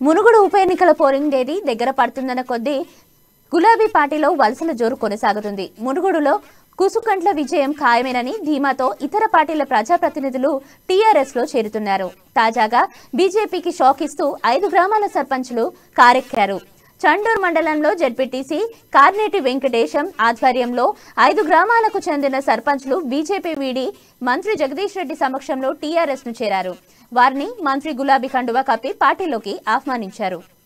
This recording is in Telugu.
మునుగుడు ఉప ఎన్నికల పోలింగ్ తేదీ దగ్గర పడుతుందన్న కొద్దీ గులాబీ పార్టీలో వలసల జోరు కొనసాగుతుంది మునుగుడులో కుసుకంట్ల విజయం ఖాయమేనని ధీమాతో ఇతర పార్టీల ప్రజాప్రతినిధులు టీఆర్ఎస్ లో చేరుతున్నారు తాజాగా బీజేపీకి షాక్ ఇస్తూ ఐదు గ్రామాల సర్పంచులు కారెక్కారు చండూర్ మండలంలో జడ్పీటీసీ కార్నేటి వెంకటేశం ఆధ్వర్యంలో ఐదు గ్రామాలకు చెందిన సర్పంచ్లు బీజేపీ వీడి మంత్రి జగదీష్ రెడ్డి సమక్షంలో టీఆర్ఎస్ ను చేరారు వారిని మంత్రి గులాబీ కండువా కప్పి పార్టీలోకి ఆహ్వానించారు